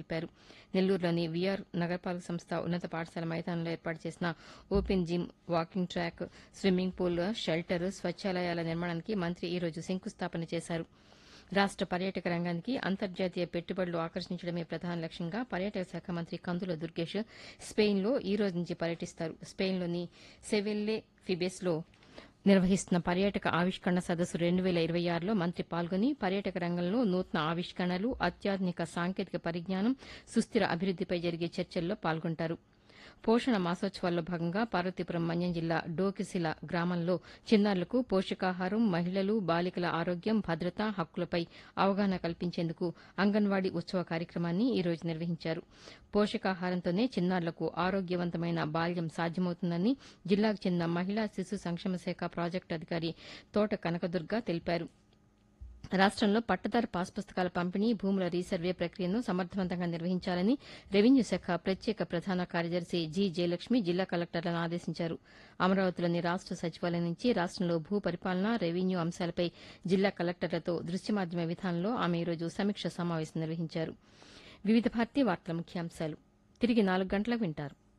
తెలిపారు నెల్లూరులోని వీఆర్ నగరపాలక సంస్థ ఉన్నత పాఠశాల మైదానంలో ఏర్పాటు చేసిన open gym walking track swimming pool shelter స్వచ్ఛాలయాల నిర్మాణానికి మంత్రి ఈ రోజు శంకుస్థాపన చేశారు రాష్ట పర్యాటక రంగానికి అంతర్జాతీయ పెట్టుబడులు ఆకర్షించడమే ప్రధాన లక్ష్యంగా పర్యాటక శాఖ మంత్రి కందుల దుర్గేష్ స్పెయిన్లో ఈ రోజు నుంచి పర్యటిస్తారు స్పెయిన్లోని సెవెల్లే ఫిబెస్లో నిర్వహిస్తున్న పర్యాటక ఆవిష్కరణ సదస్సు రెండు వేల ఇరవై ఆరులో మంత్రి పాల్గొని పర్యాటక రంగంలో నూతన ఆవిష్కరణలు అత్యాధునిక సాంకేతిక పరిజ్ఞానం సుస్థిర అభివృద్దిపై జరిగే చర్చల్లో పాల్గొంటారు పోషణ మాసోత్సవాల్లో భాగంగా పార్వతీపురం మన్యం జిల్లా డోకిసిల గ్రామంలో చిన్నారులకు పోషకాహారం మహిళలు బాలికల ఆరోగ్యం భద్రత హక్కులపై అవగాహన కల్పించేందుకు అంగన్వాడీ ఉత్సవ కార్యక్రమాన్ని ఈ రోజు నిర్వహించారు పోషకాహారంతోనే చిన్నారులకు ఆరోగ్యవంతమైన బాల్యం సాధ్యమవుతుందని జిల్లాకు చెందిన మహిళా శిశు సంక్షేమ శాఖ ప్రాజెక్టు అధికారి తోట కనకదుర్గ తెలిపారు రాష్టంలో పట్టదారు పాస్ పుస్తకాల పంపిణీ భూముల రీసర్వే ప్రక్రియను సమర్థవంతంగా నిర్వహించాలని రెవెన్యూ శాఖ ప్రత్యేక ప్రధాన కార్యదర్శి జి జయలక్ష్మి జిల్లా కలెక్టర్లను ఆదేశించారు అమరావతిలోని రాష్ట సచివాలయం నుంచి రాష్టంలో భూ పరిపాలన రెవెన్యూ అంశాలపై జిల్లా కలెక్టర్లతో దృశ్య మాధ్యమ విధానంలో ఆమె ఈరోజు సమీక్ష సమావేశం నిర్వహించారు వివిధ భారతీ వార్తల ముఖ్యాంశాలు తిరిగి నాలుగు గంటలకు వింటారు